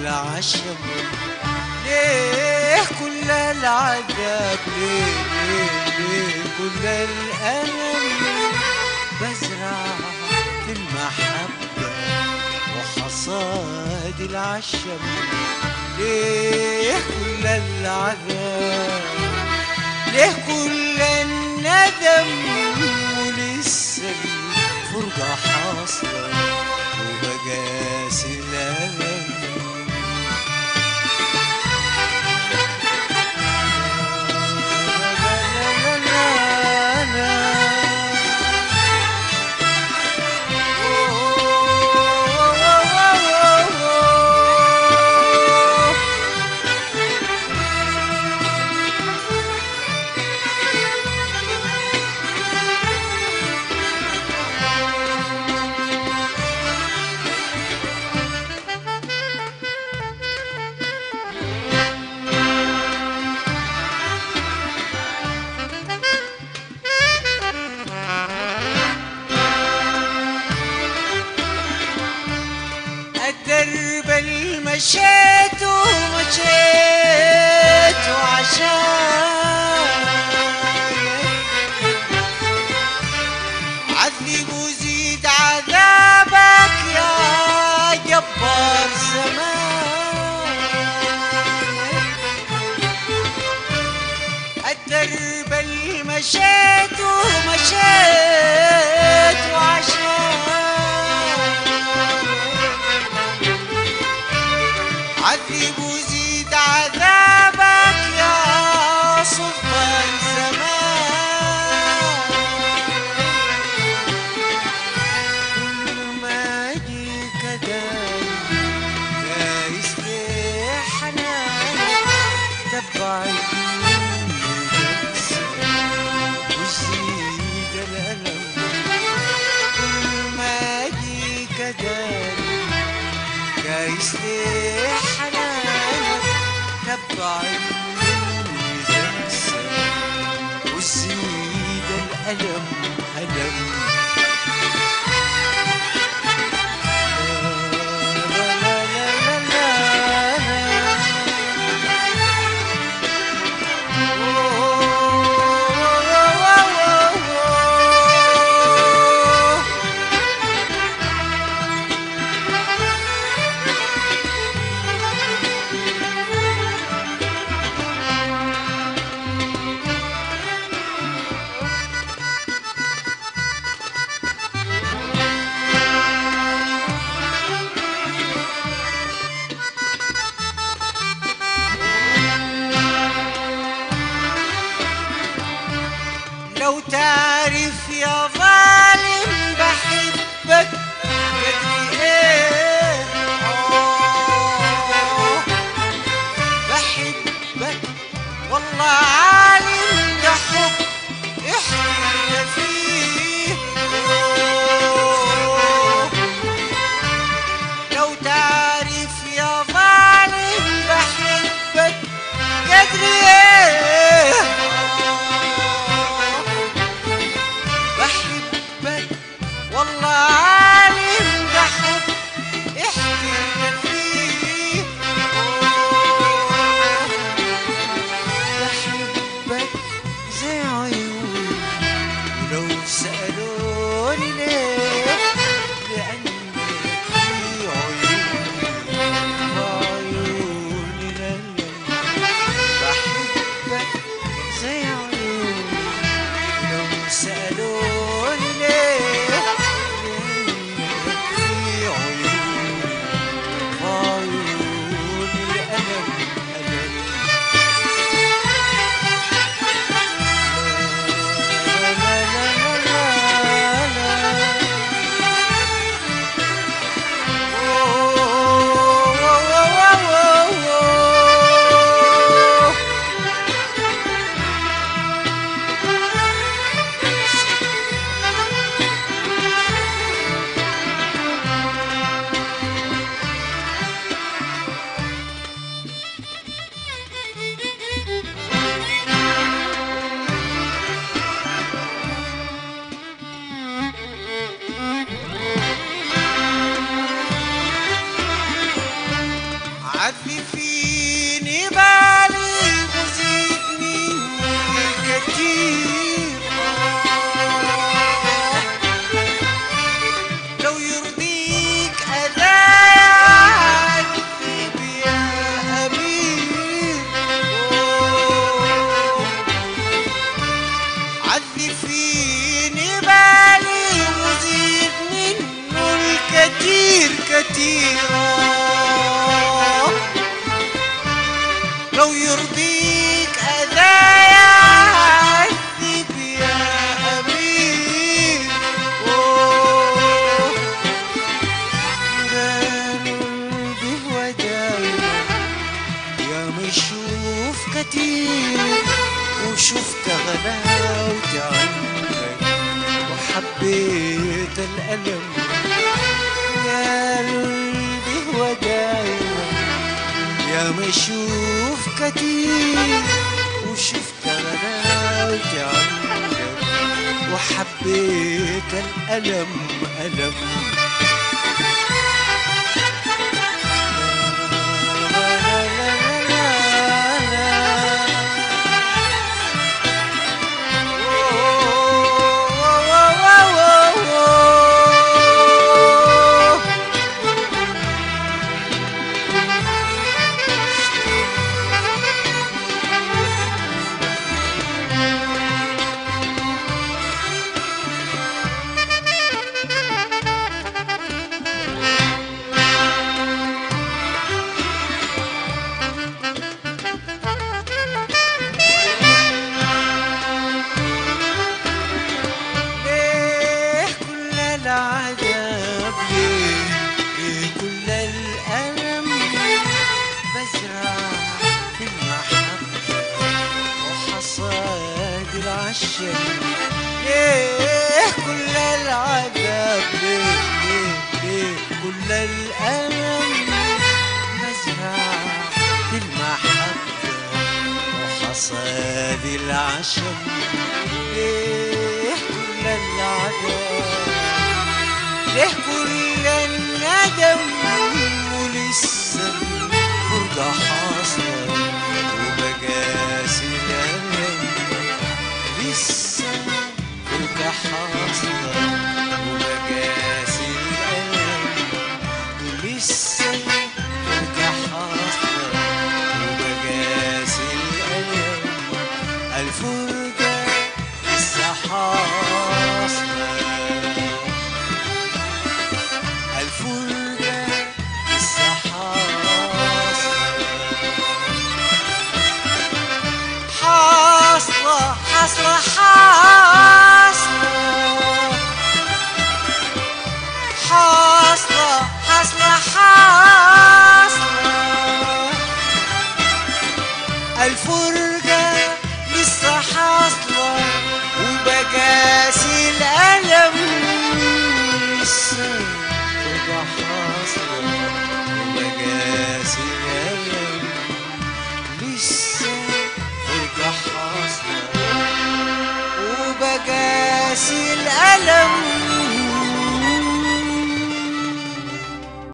العشم ليه كل العذاب ليه ليه ليه كل الألم بزرع في المحبة وحصاد العشم ليه كل العذاب ليه كل الندم ولسه الفرقة حاصلة وبقاس الألم لا لا لا الدرب اللي مشيت ومشيت عشان عذب وزيد عذابك يا جبار زمان الدرب اللي مشيت ومشيت وعشان عذب وزيد عذابك يا سلطان زمان كل ما اجيك دايم دايس لي حنانك تبعد وزيد الألم كل ما اجيك دايم جايز لي حنانك تبعد مني تنسى وزيد الألم ألم لا لا لا لا لا فيني بالي وزيد مني كتير آه لو يرضيك أذايا عذب يا أمير أوه عذب فيني بالي وزيد منه الكتير كتير آه لو يرضيك أذايا عذب يا أمير أوه قالوا به ودايما يا مشوف كتير وشفت غلاوتي عنك وحبيت الألم يا قلبي ودايما يا مشوف كتير وشفت غلاوتي عنك وحبيت الألم ألم ليه كل العذاب ليه ليه كل الألم بزرع في المحبة وحصاد العشم ليه كل العذاب ليه ليه ليه كل الألم بزرع في المحبة وحصاد العشم ليه كل العذاب ليه كل الندم ولسه الفرقة حاصلة وبقاسي الألم لسه الفرقة حاصلة وبقاسي الألم ولسه الفرقة حاصلة وبقاسي الألم الفرقة لسه حاصلة الفرقة لسه حاصلة حاصلة حاصلة حاصلة حاصلة حاصلة حاصلة الفرقة لسه حاصلة وبقاسي الألم لسه الفرقة حاصلة وبقاسي الألم لسه فرقة حاصلة وبقاسي